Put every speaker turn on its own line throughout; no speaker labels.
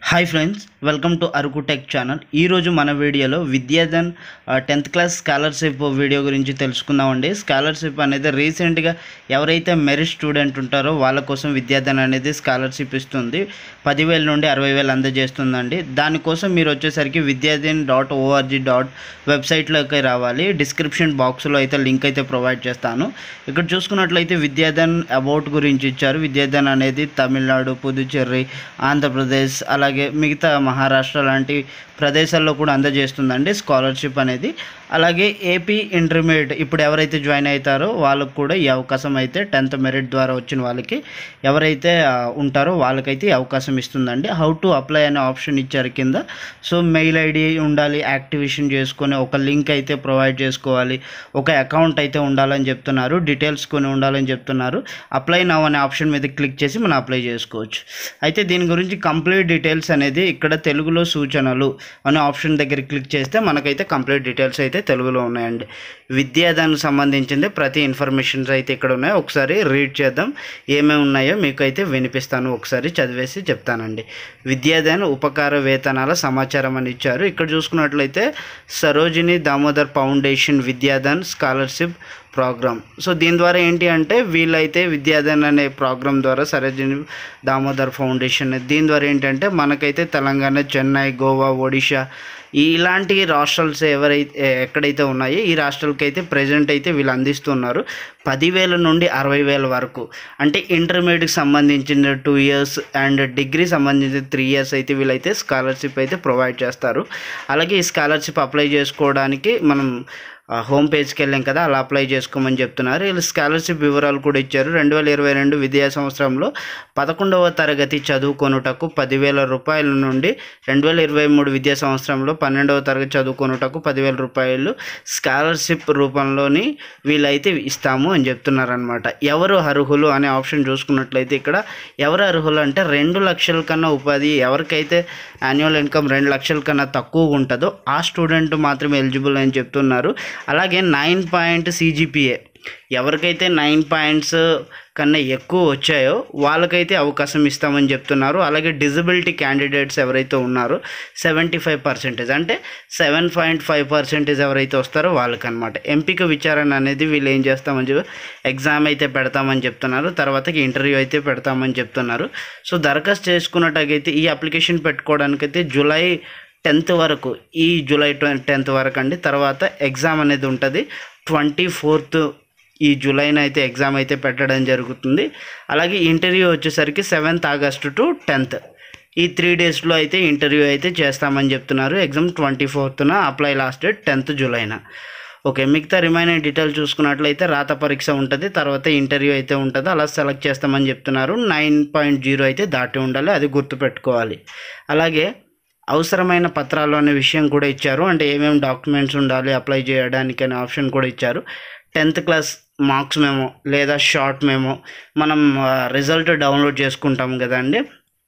hi friends welcome to Araku tech channel ఈరోజు మన వీడియోలో Vidyadhan tenth class scholarship video గురించి తెలుసుకుందామండి స్కాలర్షిప్ అనేది రీసెంట్గా ఎవరైతే మెరిట్ స్టూడెంట్ ఉంటారో వాళ్ళ కోసం విద్యాధన్ అనేది స్కాలర్షిప్ ఇస్తుంది పదివేల నుండి అరవై వేలు అందజేస్తుందండి దానికోసం మీరు వచ్చేసరికి విద్యాధన్ డాట్ ఓఆర్జీ డాట్ వెబ్సైట్లోకి రావాలి డిస్క్రిప్షన్ బాక్స్లో అయితే లింక్ అయితే ప్రొవైడ్ చేస్తాను ఇక్కడ చూసుకున్నట్లయితే విద్యాధన్ అబౌట్ గురించి ఇచ్చారు విద్యాధన్ అనేది తమిళనాడు పుదుచ్చేరి ఆంధ్రప్రదేశ్ అలాగే మిగతా మహారాష్ట్ర లాంటి ప్రదేశాల్లో కూడా అందజేస్తుందండి స్కాలర్షిప్ అనేది అలాగే ఏపీ ఇంటర్మీడియట్ ఇప్పుడు ఎవరైతే జాయిన్ అవుతారో వాళ్ళకు కూడా ఈ అవకాశం అయితే టెన్త్ మెరిట్ ద్వారా వచ్చిన వాళ్ళకి ఎవరైతే ఆ, ఉంటారో వాళ్ళకైతే ఈ అవకాశం ఇస్తుందండి హౌ టు అప్లై అనే ఆప్షన్ ఇచ్చారు కింద సో మెయిల్ ఐడి ఉండాలి యాక్టివేషన్ చేసుకొని ఒక లింక్ అయితే ప్రొవైడ్ చేసుకోవాలి ఒక అకౌంట్ అయితే ఉండాలని చెప్తున్నారు డీటెయిల్స్ కొని ఉండాలని చెప్తున్నారు అప్లై నవ్ అనే ఆప్షన్ మీద క్లిక్ చేసి మనం అప్లై చేసుకోవచ్చు అయితే దీని గురించి కంప్లీట్ డీటెయిల్స్ అనేది ఇక్కడ తెలుగులో సూచనలు అనే ఆప్షన్ దగ్గర క్లిక్ చేస్తే మనకైతే కంప్లీట్ డీటెయిల్స్ అయితే తెలుగులో ఉన్నాయండి విద్యాదానికి సంబంధించింది ప్రతి ఇన్ఫర్మేషన్స్ అయితే ఇక్కడ ఉన్నాయో ఒకసారి రీడ్ చేద్దాం ఏమేమి ఉన్నాయో మీకు అయితే వినిపిస్తాను ఒకసారి చదివేసి చెప్తానండి విద్యాదాన్ ఉపకార వేతనాల సమాచారం అని ఇచ్చారు ఇక్కడ చూసుకున్నట్లయితే Sarojini Damodar foundation Vidyadhan scholarship programme so దీని ద్వారా ఏంటి అంటే వీళ్ళైతే విద్యాధన్ అనే ప్రోగ్రామ్ ద్వారా సరోజిని దామోదర్ ఫౌండేషన్ దీని ద్వారా ఏంటంటే మనకైతే తెలంగాణ చెన్నై గోవా ఒడిషా ఈ- ఇలాంటి రాష్ట్రాలు ఎవరైతే ఎక్కడైతే ఉన్నాయో ఈ రాష్ట్రాలకి అయితే ప్రజెంట్ అయితే వీళ్ళు అందిస్తున్నారు పదివేల నుండి అరవై వేల వరకు అంటే ఇంటర్మీడియట్కి సంబంధించిన టూ ఇయర్స్ అండ్ డిగ్రీ సంబంధించిన త్రీ ఇయర్స్ అయితే వీళ్ళైతే స్కాలర్షిప్ అయితే ప్రొవైడ్ చేస్తారు అలాగే ఈ స్కాలర్షిప్ అప్లై చేసుకోవడానికి మనం ఆ, హోమ్ పేజ్కి వెళ్ళాం కదా అలా అప్లై చేసుకోమని చెప్తున్నారు వీళ్ళు స్కాలర్షిప్ వివరాలు కూడా ఇచ్చారు రెండు వేల ఇరవై రెండు విద్యా సంవత్సరంలో పదకొండవ తరగతి చదువుకొనుటకు పదివేల రూపాయల నుండి రెండు వేల ఇరవై మూడు విద్యా సంవత్సరంలో పన్నెండవ తరగతి చదువుకొనుటకు పదివేల రూపాయలు స్కాలర్షిప్ రూపంలోని వీళ్ళైతే ఇస్తాము అని చెప్తున్నారనమాట ఎవరు అర్హులు అనే ఆప్షన్ చూసుకున్నట్లయితే ఇక్కడ ఎవరు అర్హులు అంటే రెండు లక్షల కన్నా ఉపాధి ఎవరికైతే యాన్యువల్ ఇన్కమ్ రెండు లక్షల కన్నా తక్కువ ఉంటుందో ఆ స్టూడెంట్ మాత్రమే ఎలిజిబుల్ అని చెప్తున్నారు అలాగే నైన్ పాయింట్ సీజీపీఏ ఎవరికైతే నైన్ పాయింట్స్ కన్నా ఎక్కువ వచ్చాయో వాళ్ళకైతే అవకాశం ఇస్తామని చెప్తున్నారు అలాగే డిజబిలిటీ క్యాండిడేట్స్ ఎవరైతే ఉన్నారో సెవెంటీ ఫైవ్ పర్సెంటేజ్ అంటే సెవెన్ పాయింట్ ఫైవ్ పర్సెంటేజ్ ఎవరైతే వస్తారో వాళ్ళకనమాట ఎంపిక విచారణ అనేది వీళ్ళు ఏం చేస్తామని చెప్పి ఎగ్జామ్ అయితే పెడతామని చెప్తున్నారు తర్వాతకి ఇంటర్వ్యూ అయితే పెడతామని చెప్తున్నారు సో దరఖాస్తు చేసుకున్నట్టయితే ఈ అప్లికేషన్ పెట్టుకోవడానికైతే జూలై టెన్త్ వరకు ఈ జూలై టెన్త్ వరకు అండి తర్వాత ఎగ్జామ్ అనేది ఉంటుంది ట్వంటీ ఫోర్త్ ఈ జూలైన అయితే ఎగ్జామ్ అయితే పెట్టడం జరుగుతుంది అలాగే ఇంటర్వ్యూ వచ్చేసరికి సెవెంత్ ఆగస్టు టు టెన్త్ ఈ త్రీ డేస్లో అయితే ఇంటర్వ్యూ అయితే చేస్తామని చెప్తున్నారు ఎగ్జామ్ ట్వంటీ ఫోర్త్న అప్లై లాస్ట్ డేట్ టెన్త్ జూలైన ఓకే మిగతా రిమైనింగ్ డీటెయిల్ చూసుకున్నట్లయితే రాత పరీక్ష ఉంటుంది తర్వాత ఇంటర్వ్యూ అయితే ఉంటుంది అలా సెలెక్ట్ చేస్తామని చెప్తున్నారు నైన్ పాయింట్ జీరో అయితే దాటి ఉండాలి అది గుర్తుపెట్టుకోవాలి అలాగే అవసరమైన పత్రాలు అనే విషయం కూడా ఇచ్చారు అంటే ఏమేమి డాక్యుమెంట్స్ ఉండాలి అప్లై చేయడానికి అనే ఆప్షన్ కూడా ఇచ్చారు టెన్త్ క్లాస్ మార్క్స్ మేమో లేదా షార్ట్ మేమో మనం రిజల్ట్ డౌన్లోడ్ చేసుకుంటాం కదండి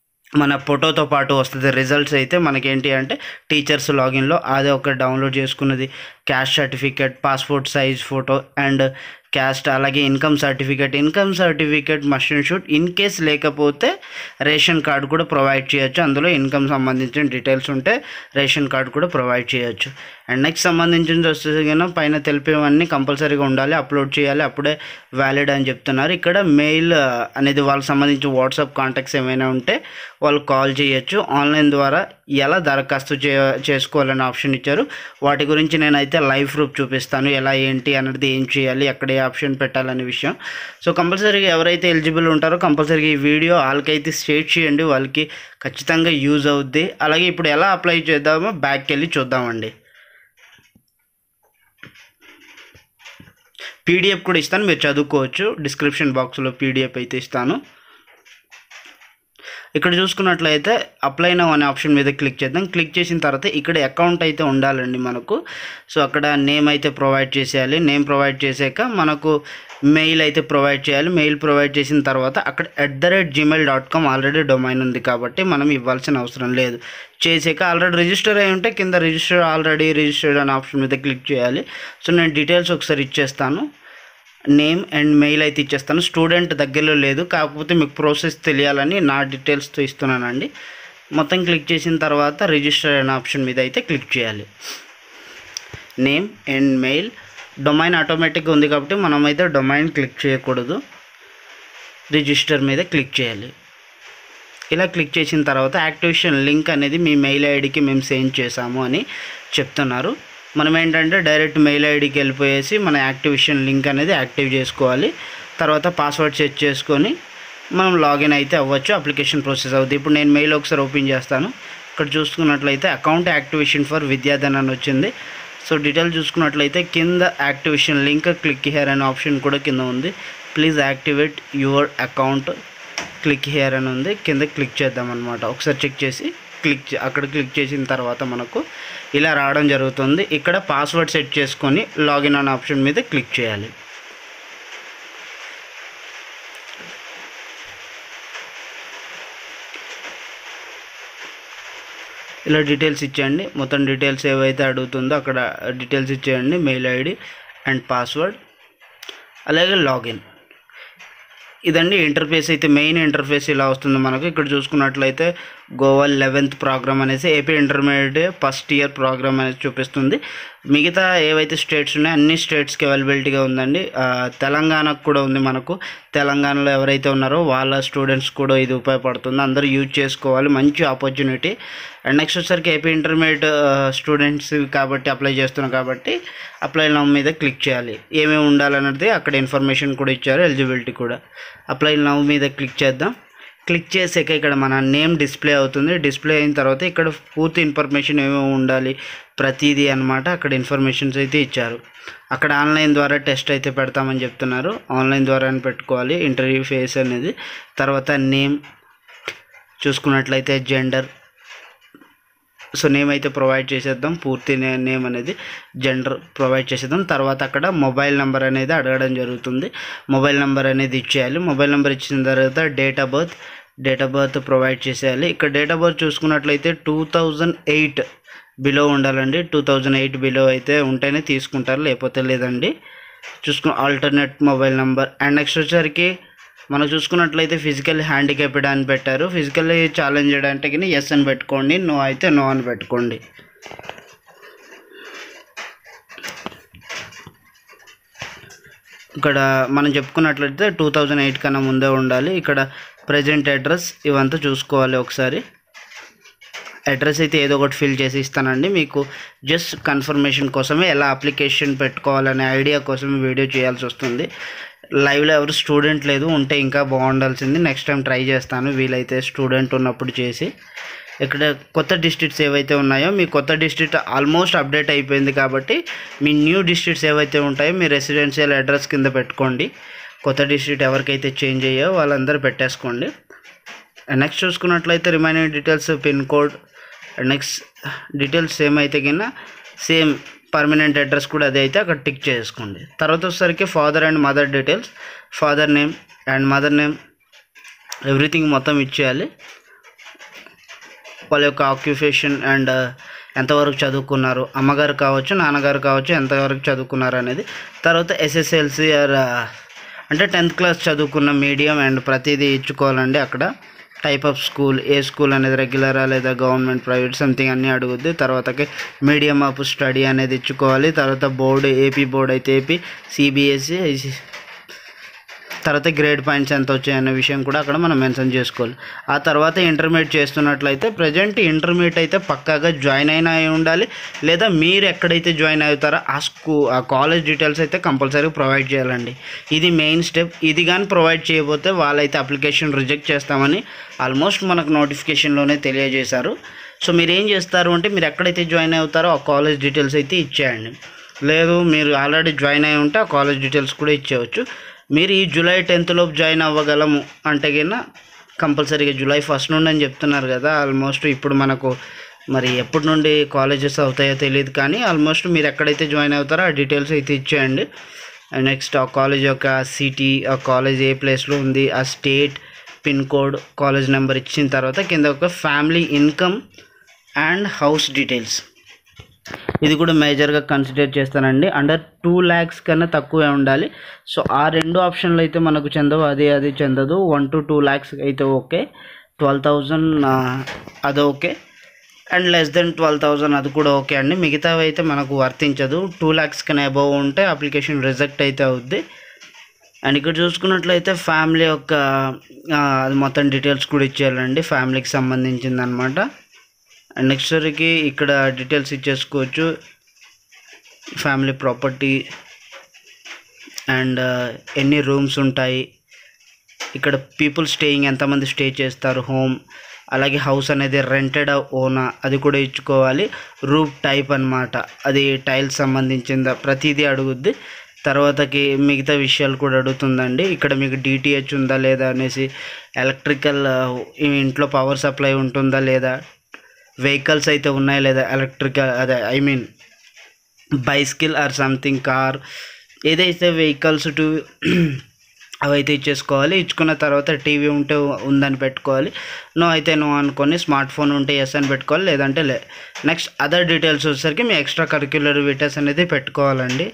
మన ఫోటోతో పాటు వస్తుంది రిజల్ట్స్ అయితే మనకేంటి అంటే టీచర్స్ లాగిన్లో అదే ఒక డౌన్లోడ్ చేసుకున్నది caste certificate passport size photo and caste అలాగే income certificate income certificate must and should in case లేకపోతే రేషన్ కార్డు కూడా ప్రొవైడ్ చేయొచ్చు అందులో ఇన్కమ్ సంబంధించిన డీటెయిల్స్ ఉంటే రేషన్ కార్డు కూడా ప్రొవైడ్ చేయొచ్చు అండ్ నెక్స్ట్ సంబంధించింది వస్తే కనుక పైన తెలిపేవన్నీ కంపల్సరీగా ఉండాలి అప్లోడ్ చేయాలి అప్పుడే వ్యాలిడ్ అని చెప్తున్నారు ఇక్కడ మెయిల్ అనేది వాళ్ళకి సంబంధించి వాట్సాప్ కాంటాక్ట్స్ ఏమైనా ఉంటే వాళ్ళు కాల్ చేయొచ్చు ఆన్లైన్ ద్వారా ఎలా దరఖాస్తు చే చేసుకోవాలని ఆప్షన్ ఇచ్చారు వాటి గురించి నేనైతే లైవ్ ప్రూఫ్ చూపిస్తాను ఎలా ఏంటి అనేది ఏం చేయాలి ఎక్కడ ఏ ఆప్షన్ పెట్టాలనే విషయం సో కంపల్సరీగా ఎవరైతే ఎలిజిబుల్ ఉంటారో కంపల్సరీగా ఈ వీడియో వాళ్ళకైతే షేర్ చేయండి వాళ్ళకి ఖచ్చితంగా యూజ్ అవుద్ది అలాగే ఇప్పుడు ఎలా అప్లై చేద్దామో బ్యాక్కి వెళ్ళి చూద్దామండి పీడిఎఫ్ కూడా ఇస్తాను మీరు చదువుకోవచ్చు డిస్క్రిప్షన్ బాక్స్లో పీడిఎఫ్ అయితే ఇస్తాను ఇక్కడ చూసుకున్నట్లయితే అప్లై నౌ అనే ఆప్షన్ మీద క్లిక్ చేద్దాం క్లిక్ చేసిన తర్వాత ఇక్కడ అకౌంట్ అయితే ఉండాలండి మనకు సో అక్కడ నేమ్ అయితే ప్రొవైడ్ చేసేయాలి నేమ్ ప్రొవైడ్ చేసాక మనకు మెయిల్ అయితే ప్రొవైడ్ చేయాలి మెయిల్ ప్రొవైడ్ చేసిన తర్వాత అక్కడ at the rate Gmail dot com already domain ఉంది కాబట్టి మనం ఇవ్వాల్సిన అవసరం లేదు చేసాక ఆల్రెడీ రిజిస్టర్ అయి ఉంటే కింద రిజిస్టర్ ఆల్రెడీ రిజిస్టర్డ్ అనే ఆప్షన్ మీద క్లిక్ చేయాలి సో నేను డీటెయిల్స్ ఒకసారి ఇచ్చేస్తాను నేమ్ అండ్ మెయిల్ అయితే ఇచ్చేస్తాను స్టూడెంట్ దగ్గరలో లేదు కాకపోతే మీకు ప్రాసెస్ తెలియాలని నా డీటెయిల్స్తో ఇస్తున్నానండి మొత్తం క్లిక్ చేసిన తర్వాత రిజిస్టర్ అనే ఆప్షన్ మీద అయితే క్లిక్ చేయాలి నేమ్ అండ్ మెయిల్ డొమైన్ ఆటోమేటిక్గా ఉంది కాబట్టి మనం అయితే డొమైన్ క్లిక్ చేయకూడదు రిజిస్టర్ మీద క్లిక్ చేయాలి ఇలా క్లిక్ చేసిన తర్వాత యాక్టివేషన్ లింక్ అనేది మీ మెయిల్ ఐడికి మేము సెండ్ చేసాము అని చెప్తున్నారు మనం ఏంటంటే డైరెక్ట్ మెయిల్ ఐడికి వెళ్ళిపోయేసి మన యాక్టివేషన్ లింక్ అనేది యాక్టివ్ చేసుకోవాలి తర్వాత పాస్వర్డ్ సెట్ చేసుకొని మనం లాగిన్ అయితే అవ్వచ్చు అప్లికేషన్ ప్రాసెస్ అవుతుంది ఇప్పుడు నేను మెయిల్ ఒకసారి ఓపెన్ చేస్తాను ఇక్కడ చూసుకున్నట్లయితే అకౌంట్ యాక్టివేషన్ ఫర్ విద్యాధన్ అని వచ్చింది సో డీటెయిల్ చూసుకున్నట్లయితే కింద యాక్టివేషన్ లింక్ క్లిక్ హియర్ అనే ఆప్షన్ కూడా కింద ఉంది please activate your account click here అని ఉంది కింద క్లిక్ చేద్దాం అనమాట ఒకసారి చెక్ చేసి క్లిక్ చే- అక్కడ క్లిక్ చేసిన తర్వాత మనకు ఇలా రావడం జరుగుతుంది ఇక్కడ పాస్వర్డ్ సెట్ చేసుకొని లాగిన్ అనే ఆప్షన్ మీద క్లిక్ చేయాలి ఇలా డీటెయిల్స్ ఇచ్చేయండి మొత్తం డీటెయిల్స్ ఏవైతే అడుగుతుందో అక్కడ డీటెయిల్స్ ఇచ్చేయండి మెయిల్ ఐడి అండ్ పాస్వర్డ్ అలాగే లాగిన్ ఇదండి ఇంటర్ఫేస్ అయితే మెయిన్ ఇంటర్ఫేస్ ఇలా వస్తుంది మనకు ఇక్కడ చూసుకున్నట్లయితే గోవా లెవెన్త్ ప్రోగ్రామ్ అనేసి AP intermediate first year program అనేది చూపిస్తుంది మిగతా ఏవైతే స్టేట్స్ ఉన్నాయో అన్ని స్టేట్స్కి అవైలబిలిటీగా ఉందండి ఆ, తెలంగాణకు కూడా ఉంది మనకు తెలంగాణలో ఎవరైతే ఉన్నారో వాళ్ళ స్టూడెంట్స్ కూడా ఇది ఉపయోగపడుతుంది అందరూ యూజ్ చేసుకోవాలి మంచి ఆపర్చునిటీ అండ్ నెక్స్ట్ వచ్చేసరికి ఏపీ ఇంటర్మీడియట్ స్టూడెంట్స్ కాబట్టి అప్లై చేస్తున్నాం కాబట్టి అప్లై నవ్ మీద క్లిక్ చేయాలి ఏమేమి ఉండాలన్నది అక్కడ ఇన్ఫర్మేషన్ కూడా ఇచ్చారు ఎలిజిబిలిటీ కూడా అప్లై నవ్ మీద క్లిక్ చేద్దాం క్లిక్ చేసాక ఇక్కడ మన నేమ్ డిస్ప్లే అవుతుంది డిస్ప్లే అయిన తర్వాత ఇక్కడ పూర్తి ఇన్ఫర్మేషన్ ఏమేమి ఉండాలి ప్రతిదీ అన్నమాట అక్కడ ఇన్ఫర్మేషన్స్ అయితే ఇచ్చారు అక్కడ ఆన్లైన్ ద్వారా టెస్ట్ అయితే పెడతామని చెప్తున్నారు ఆన్లైన్ ద్వారానే పెట్టుకోవాలి ఇంటర్వ్యూ ఫేస్ అనేది తర్వాత నేమ్ చూసుకున్నట్లయితే జెండర్ సో నేమ్ అయితే ప్రొవైడ్ చేసేద్దాం పూర్తి నే- నేమ్ అనేది జెండర్ ప్రొవైడ్ చేసేద్దాం తర్వాత అక్కడ మొబైల్ నెంబర్ అనేది అడగడం జరుగుతుంది మొబైల్ నెంబర్ అనేది ఇచ్చేయాలి మొబైల్ నెంబర్ ఇచ్చిన తర్వాత date of birth date of birth provide చేసేయాలి ఇక్కడ డేట్ ఆఫ్ బర్త్ చూసుకున్నట్లయితే టూ థౌజండ్ ఎయిట్ బిలో ఉండాలండి టూ థౌజండ్ ఎయిట్ బిలో అయితే ఉంటేనే తీసుకుంటారు లేకపోతే లేదండి చూసుకున్న alternate mobile number and next వచ్చేసరికి మనం చూసుకున్నట్లయితే ఫిజికల్ హ్యాండిక్యాప్డ్ అని పెట్టారు ఫిజికల్లీ ఛాలెంజ్ అంటే ఎస్ అని పెట్టుకోండి నో అయితే నో అని పెట్టుకోండి ఇక్కడ మనం చెప్పుకున్నట్లయితే టూ థౌజండ్ ఎయిట్ కన్నా ముందే ఉండాలి ఇక్కడ ప్రజెంట్ అడ్రస్ ఇవంతా చూసుకోవాలి ఒకసారి అడ్రస్ అయితే ఏదో ఒకటి ఫిల్ చేసి ఇస్తానండి మీకు జస్ట్ కన్ఫర్మేషన్ కోసమే ఎలా అప్లికేషన్ పెట్టుకోవాలనే ఐడియా కోసం వీడియో చేయాల్సి వస్తుంది లైవ్లో ఎవరు స్టూడెంట్ లేదు ఉంటే ఇంకా బాగుండాల్సింది నెక్స్ట్ టైం ట్రై చేస్తాను వీలైతే స్టూడెంట్ ఉన్నప్పుడు చేసి ఇక్కడ కొత్త డిస్ట్రిక్ట్స్ ఏవైతే ఉన్నాయో మీ కొత్త డిస్ట్రిక్ట్ ఆల్మోస్ట్ అప్డేట్ అయిపోయింది కాబట్టి మీ న్యూ డిస్ట్రిక్ట్స్ ఏవైతే ఉంటాయో మీ రెసిడెన్షియల్ అడ్రస్ కింద పెట్టుకోండి కొత్త డిస్ట్రిక్ట్ ఎవరికైతే చేంజ్ అయ్యో వాళ్ళందరూ పెట్టేసుకోండి నెక్స్ట్ చూసుకున్నట్లయితే remaining details pin code next details same అయితే కింద సేమ్ పర్మనెంట్ అడ్రస్ కూడా అదే అయితే అక్కడ టిక్ చేసుకోండి తర్వాత వచ్చేసరికి father and mother details father name and mother name everything మొత్తం ఇచ్చేయాలి వాళ్ళ యొక్క ఆక్యుపేషన్ అండ్ ఎంతవరకు చదువుకున్నారు అమ్మగారు కావచ్చు నాన్నగారు కావచ్చు ఎంతవరకు చదువుకున్నారు అనేది తర్వాత ఎస్ఎస్ఎల్సి ఆర్ అంటే టెన్త్ క్లాస్ చదువుకున్న మీడియం అండ్ ప్రతిదీ ఇచ్చుకోవాలండి అక్కడ టైప్ ఆఫ్ స్కూల్ ఏ స్కూల్ అనేది రెగ్యులరా లేదా గవర్నమెంట్ ప్రైవేట్ సంథింగ్ అన్నీ అడుగుద్ది తర్వాతకి మీడియం ఆఫ్ స్టడీ అనేది ఇచ్చుకోవాలి తర్వాత బోర్డు ఏపీ బోర్డు అయితే ఏపీ సిబిఎస్ఈ తర్వాత గ్రేడ్ పాయింట్స్ ఎంత వచ్చాయి అనే విషయం కూడా అక్కడ మనం మెన్షన్ చేసుకోవాలి ఆ తర్వాత ఇంటర్మీడియట్ చేస్తున్నట్లయితే ప్రజెంట్ ఇంటర్మీడియట్ అయితే పక్కాగా జాయిన్ అయినా అయి ఉండాలి లేదా మీరు ఎక్కడైతే జాయిన్ అవుతారో ఆ స్కూ ఆ కాలేజ్ డీటెయిల్స్ అయితే కంపల్సరీ ప్రొవైడ్ చేయాలండి ఇది మెయిన్ స్టెప్ ఇది కానీ ప్రొవైడ్ చేయకపోతే వాళ్ళైతే అప్లికేషన్ రిజెక్ట్ చేస్తామని ఆల్మోస్ట్ మనకు నోటిఫికేషన్లోనే తెలియజేశారు సో మీరు ఏం చేస్తారు అంటే మీరు ఎక్కడైతే జాయిన్ అవుతారో ఆ కాలేజ్ డీటెయిల్స్ అయితే ఇచ్చేయండి లేదు మీరు ఆల్రెడీ జాయిన్ అయి ఉంటే ఆ కాలేజ్ డీటెయిల్స్ కూడా ఇచ్చేయచ్చు మీరు ఈ జూలై టెన్త్ లోపు జాయిన్ అవ్వగలము అంటే కింద కంపల్సరీగా జూలై ఫస్ట్ నుండి అని చెప్తున్నారు కదా ఆల్మోస్ట్ ఇప్పుడు మనకు మరి ఎప్పటి నుండి కాలేజెస్ అవుతాయో తెలియదు కానీ ఆల్మోస్ట్ మీరు ఎక్కడైతే జాయిన్ అవుతారో ఆ డీటెయిల్స్ అయితే ఇచ్చేయండి నెక్స్ట్ ఆ కాలేజ్ యొక్క సిటీ ఆ కాలేజ్ ఏ ప్లేస్లో ఉంది ఆ state pin code college number ఇచ్చిన తర్వాత కింద ఒక family income and house details ఇది కూడా మేజర్గా కన్సిడర్ చేస్తానండి అండర్ టూ ల్యాక్స్ కన్నా తక్కువే ఉండాలి సో ఆ రెండు ఆప్షన్లు అయితే మనకు చెందవు అది అది చెందదు వన్ టు టూ ల్యాక్స్ అయితే ఓకే ట్వెల్వ్ థౌజండ్ అది okay and less than twelve thousand అది కూడా ఓకే అండి మిగతావి అయితే మనకు వర్తించదు టూ ల్యాక్స్ కన్నా అబవ్ ఉంటే అప్లికేషన్ రిజెక్ట్ అయితే అవుద్ది అండ్ ఇక్కడ చూసుకున్నట్లయితే ఫ్యామిలీ యొక్క ఆ, అది మొత్తం డీటెయిల్స్ కూడా ఇచ్చేయాలండి ఫ్యామిలీకి సంబంధించింది అనమాట అండ్ నెక్స్ట్ సరికి ఇక్కడ డీటెయిల్స్ ఇచ్చేసుకోవచ్చు ఫ్యామిలీ ప్రాపర్టీ అండ్ ఎన్ని రూమ్స్ ఉంటాయి ఇక్కడ పీపుల్ స్టేయింగ్ ఎంతమంది స్టే చేస్తారు హోమ్ అలాగే హౌస్ అనేది రెంటెడ్ ఓనా అది కూడా ఇచ్చుకోవాలి రూఫ్ టైప్ అన్నమాట అది టైల్స్ సంబంధించిందా ప్రతిదీ అడుగుద్ది తర్వాతకి మిగతా విషయాలు కూడా అడుగుతుందండి ఇక్కడ మీకు డిటిహెచ్ ఉందా లేదా అనేసి ఎలక్ట్రికల్ ఇంట్లో పవర్ సప్లై ఉంటుందా లేదా వెహికల్స్ అయితే ఉన్నాయా లేదా ఎలక్ట్రికల్ అదే I mean bicycle or something car ఏదైతే వెహికల్స్ టు అవైతే ఇచ్చేసుకోవాలి ఇచ్చుకున్న తర్వాత టీవీ ఉంటే ఉందని పెట్టుకోవాలి నో అయితే నో అనుకొని స్మార్ట్ ఫోన్ ఉంటే ఎస్ అని పెట్టుకోవాలి లేదంటే లే నెక్స్ట్ అదర్ డీటెయిల్స్ వచ్చేసరికి మీ ఎక్స్ట్రా కరిక్యులర్ విటర్స్ అనేది పెట్టుకోవాలండి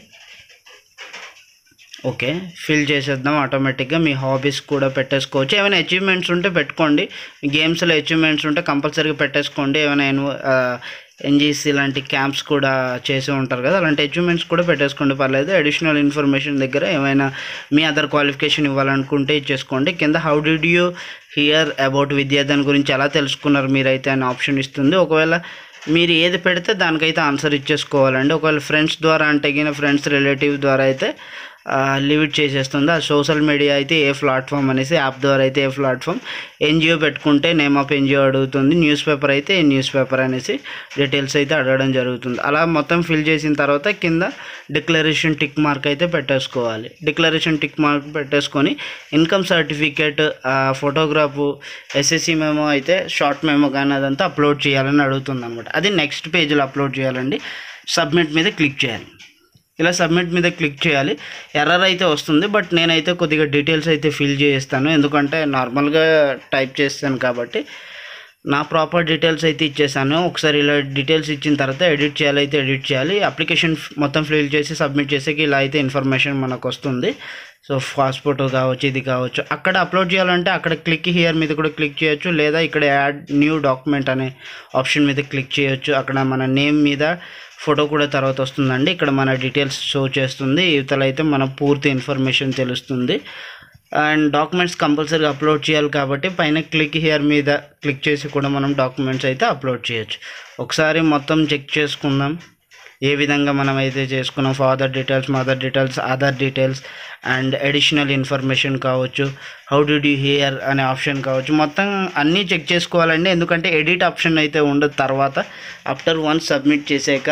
ఓకే ఫిల్ చేసేద్దాం ఆటోమేటిక్గా మీ హాబీస్ కూడా పెట్టేసుకోవచ్చు ఏమైనా అచీవ్మెంట్స్ ఉంటే పెట్టుకోండి గేమ్స్లో అచీవ్మెంట్స్ ఉంటే కంపల్సరీగా పెట్టేసుకోండి ఏమైనా ఎన్జీసీ లాంటి క్యాంప్స్ కూడా చేసి ఉంటారు కదా అలాంటి అచీవ్మెంట్స్ కూడా పెట్టేసుకోండి పర్లేదు అడిషనల్ ఇన్ఫర్మేషన్ దగ్గర ఏమైనా మీ అదర్ క్వాలిఫికేషన్ ఇవ్వాలనుకుంటే ఇచ్చేసుకోండి కింద how did you hear about విద్యార్థిని గురించి ఎలా తెలుసుకున్నారు మీరైతే అనే ఆప్షన్ ఇస్తుంది ఒకవేళ మీరు ఏది పెడితే దానికైతే ఆన్సర్ ఇచ్చేసుకోవాలండి ఒకవేళ ఫ్రెండ్స్ ద్వారా అంటే గిన ఫ్రెండ్స్ రిలేటివ్ ద్వారా అయితే లిమిట్ చేసేస్తుంది ఆ సోషల్ మీడియా అయితే ఏ ప్లాట్ఫామ్ అనేసి యాప్ ద్వారా అయితే ఏ ప్లాట్ఫామ్ ఎన్జిఓ పెట్టుకుంటే నేమ్ ఆఫ్ ఎన్జిఓ అడుగుతుంది న్యూస్ పేపర్ అయితే ఏ న్యూస్ పేపర్ అనేసి డీటెయిల్స్ అయితే అడగడం జరుగుతుంది అలా మొత్తం ఫిల్ చేసిన తర్వాత కింద డిక్లరేషన్ టిక్ మార్క్ అయితే పెట్టేసుకోవాలి డిక్లరేషన్ టిక్ మార్క్ పెట్టేసుకొని income certificate photograph SSC memo అయితే షార్ట్ మెమో కానీ అదంతా అప్లోడ్ చేయాలని అడుగుతుంది అనమాట అది నెక్స్ట్ పేజ్లో అప్లోడ్ చేయాలండి సబ్మిట్ మీద క్లిక్ చేయాలి ఇలా సబ్మిట్ మీద క్లిక్ చేయాలి ఎర్రర్ అయితే వస్తుంది బట్ నేనైతే కొద్దిగా డీటెయిల్స్ అయితే ఫిల్ చేస్తాను ఎందుకంటే నార్మల్గా టైప్ చేస్తాను కాబట్టి నా ప్రాపర్ డీటెయిల్స్ అయితే ఇచ్చేసాను ఒకసారి ఇలా డీటెయిల్స్ ఇచ్చిన తర్వాత ఎడిట్ చేయాలి అయితే ఎడిట్ చేయాలి అప్లికేషన్ మొత్తం ఫిల్ చేసి సబ్మిట్ చేసేకి ఇలా అయితే ఇన్ఫర్మేషన్ మనకు వస్తుంది సో పాస్పోర్ట్ కావచ్చు ఇది కావచ్చు అక్కడ అప్లోడ్ చేయాలంటే అక్కడ క్లిక్ హియర్ మీద కూడా క్లిక్ చేయొచ్చు లేదా ఇక్కడ యాడ్ న్యూ డాక్యుమెంట్ అనే ఆప్షన్ మీద క్లిక్ చేయొచ్చు అక్కడ మన నేమ్ మీద ఫోటో కూడా తర్వాత వస్తుందండి ఇక్కడ మన డీటెయిల్స్ షో చేస్తుంది ఇవతల అయితే మన పూర్తి ఇన్ఫర్మేషన్ తెలుస్తుంది అండ్ డాక్యుమెంట్స్ కంపల్సరీగా అప్లోడ్ చేయాలి కాబట్టి పైన క్లిక్ హియర్ మీద క్లిక్ చేసి కూడా మనం డాక్యుమెంట్స్ అయితే అప్లోడ్ చేయొచ్చు ఒకసారి మొత్తం చెక్ చేసుకుందాం ఏ విధంగా మనం అయితే చేసుకున్నాం father details mother details Aadhaar details and additional information కావచ్చు హౌ డిడ్ యూ హియర్ అనే ఆప్షన్ కావచ్చు మొత్తం అన్నీ చెక్ చేసుకోవాలండి ఎందుకంటే ఎడిట్ ఆప్షన్ అయితే ఉండదు తర్వాత ఆఫ్టర్ వన్స్ సబ్మిట్ చేసాక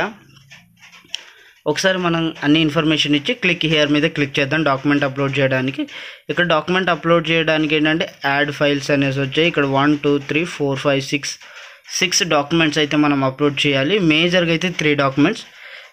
ఒకసారి మనం అన్ని ఇన్ఫర్మేషన్ ఇచ్చి క్లిక్ హియర్ మీద క్లిక్ చేద్దాం డాక్యుమెంట్ అప్లోడ్ చేయడానికి ఇక్కడ డాక్యుమెంట్ అప్లోడ్ చేయడానికి ఏంటంటే యాడ్ ఫైల్స్ అనేసి వచ్చాయి ఇక్కడ one two three four five six six documents అయితే మనం అప్లోడ్ చేయాలి మేజర్గా అయితే త్రీ డాక్యుమెంట్స్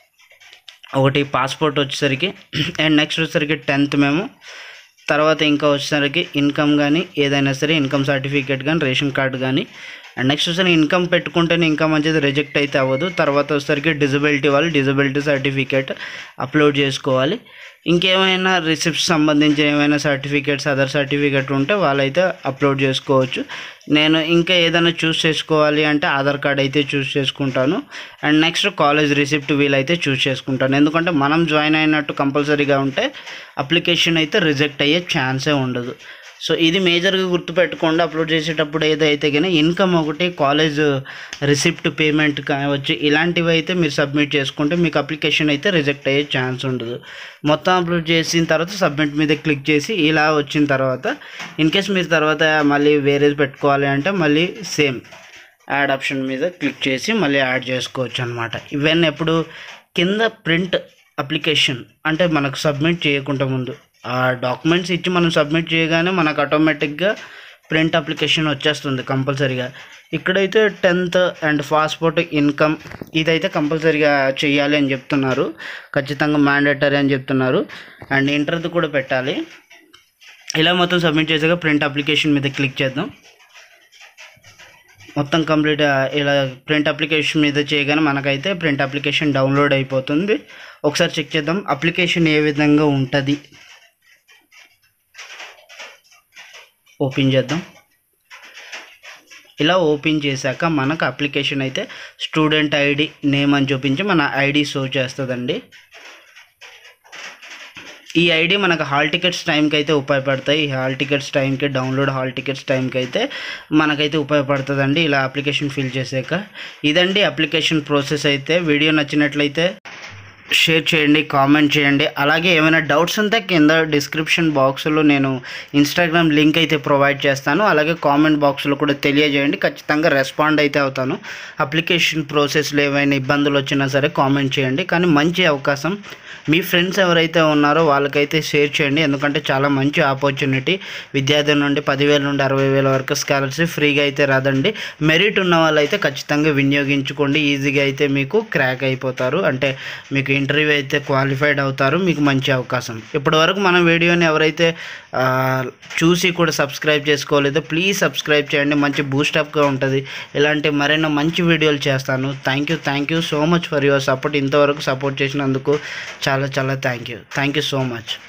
ఒకటి పాస్పోర్ట్ వచ్చేసరికి అండ్ నెక్స్ట్ వచ్చేసరికి టెన్త్ మేము తర్వాత ఇంకా వచ్చేసరికి ఇన్కమ్ కానీ ఏదైనా సరే ఇన్కమ్ సర్టిఫికేట్ కానీ రేషన్ కార్డు కానీ అండ్ నెక్స్ట్ వచ్చేసరికి ఇన్కమ్ పెట్టుకుంటేనే ఇన్కమ్ మంచిది రిజెక్ట్ అయితే అవ్వదు తర్వాత వచ్చేసరికి డిజబిలిటీ వాళ్ళు డిజబిలిటీ సర్టిఫికేట్ అప్లోడ్ చేసుకోవాలి ఇంకేమైనా రిసిప్ట్స్ సంబంధించిన ఏమైనా సర్టిఫికేట్స్ అదర్ సర్టిఫికేట్ ఉంటే వాళ్ళైతే అప్లోడ్ చేసుకోవచ్చు నేను ఇంకా ఏదైనా చూస్ చేసుకోవాలి అంటే ఆధార్ కార్డ్ అయితే చూస్ చేసుకుంటాను అండ్ నెక్స్ట్ కాలేజ్ రిసిప్ట్ వీలైతే చూస్ చేసుకుంటాను ఎందుకంటే మనం జాయిన్ అయినట్టు కంపల్సరీగా ఉంటే అప్లికేషన్ అయితే రిజెక్ట్ అయ్యే ఛాన్సే ఉండదు సో ఇది మేజర్గా గుర్తుపెట్టుకోండి అప్లోడ్ చేసేటప్పుడు ఏదైతే కానీ ఇన్కమ్ ఒకటి కాలేజ్ రిసిప్ట్ పేమెంట్ కావచ్చు ఇలాంటివి అయితే మీరు సబ్మిట్ చేసుకుంటే మీకు అప్లికేషన్ అయితే రిజెక్ట్ అయ్యే ఛాన్స్ ఉండదు మొత్తం అప్లోడ్ చేసిన తర్వాత సబ్మిట్ మీద క్లిక్ చేసి ఇలా వచ్చిన తర్వాత ఇన్ కేస్ మీరు తర్వాత మళ్ళీ వేరేది పెట్టుకోవాలి అంటే మళ్ళీ సేమ్ యాడ్ ఆప్షన్ మీద క్లిక్ చేసి మళ్ళీ యాడ్ చేసుకోవచ్చు అనమాట ఇవన్నీ ఎప్పుడు కింద ప్రింట్ అప్లికేషన్ అంటే మనకు సబ్మిట్ చేయకుండా ముందు ఆ డాక్యుమెంట్స్ ఇచ్చి మనం సబ్మిట్ చేయగానే మనకు ఆటోమేటిక్గా ప్రింట్ అప్లికేషన్ వచ్చేస్తుంది కంపల్సరీగా ఇక్కడైతే టెన్త్ అండ్ పాస్పోర్ట్ ఇన్కమ్ ఇదైతే కంపల్సరీగా చేయాలి అని చెప్తున్నారు ఖచ్చితంగా మ్యాండేటరీ అని చెప్తున్నారు అండ్ ఇంటర్ది కూడా పెట్టాలి ఇలా మొత్తం సబ్మిట్ చేసాక ప్రింట్ అప్లికేషన్ మీద క్లిక్ చేద్దాం మొత్తం కంప్లీట్ ఇలా ప్రింట్ అప్లికేషన్ మీద చేయగానే మనకైతే ప్రింట్ అప్లికేషన్ డౌన్లోడ్ అయిపోతుంది ఒకసారి చెక్ చేద్దాం అప్లికేషన్ ఏ విధంగా ఉంటుంది ఓపెన్ చేద్దాం ఇలా ఓపెన్ చేశాక మనకు అప్లికేషన్ అయితే స్టూడెంట్ ఐడి నేమ్ అని చూపించి మన ఐడి షో చేస్తుందండి ఈ ఐడి మనకు హాల్ టికెట్స్ టైంకి అయితే ఉపయోగపడతాయి ఈ హాల్ టికెట్స్ టైంకి డౌన్లోడ్ హాల్ టికెట్స్ టైంకి అయితే మనకైతే ఉపయోగపడుతుందండి ఇలా అప్లికేషన్ ఫిల్ చేసాక ఇదండి అప్లికేషన్ ప్రాసెస్ అయితే వీడియో నచ్చినట్లయితే షేర్ చేయండి కామెంట్ చేయండి అలాగే ఏమైనా డౌట్స్ ఉంటే కింద డిస్క్రిప్షన్ బాక్స్లో నేను ఇన్స్టాగ్రామ్ లింక్ అయితే ప్రొవైడ్ చేస్తాను అలాగే కామెంట్ బాక్స్లో కూడా తెలియజేయండి ఖచ్చితంగా రెస్పాండ్ అయితే అవుతాను అప్లికేషన్ ప్రాసెస్లో ఏమైనా ఇబ్బందులు వచ్చినా సరే కామెంట్ చేయండి కానీ మంచి అవకాశం మీ ఫ్రెండ్స్ ఎవరైతే ఉన్నారో వాళ్ళకైతే షేర్ చేయండి ఎందుకంటే చాలా మంచి ఆపర్చునిటీ విద్యార్థుల నుండి పదివేల నుండి అరవై వేల వరకు స్కాలర్షిప్ ఫ్రీగా అయితే రాదండి మెరిట్ ఉన్న వాళ్ళైతే ఖచ్చితంగా వినియోగించుకోండి ఈజీగా అయితే మీకు క్రాక్ అయిపోతారు అంటే మీకు ఇంటర్వ్యూ అయితే క్వాలిఫైడ్ అవుతారు మీకు మంచి అవకాశం ఇప్పటి వరకు మన వీడియోని ఎవరైతే ఆ, చూసి కూడా సబ్స్క్రైబ్ చేసుకోలేదో ప్లీజ్ సబ్స్క్రైబ్ చేయండి మంచి బూస్టప్గా ఉంటుంది ఇలాంటి మరెన్నో మంచి వీడియోలు చేస్తాను thank you thank you so much for your support ఇంతవరకు సపోర్ట్ చేసినందుకు చాలా చాలా thank you thank you so much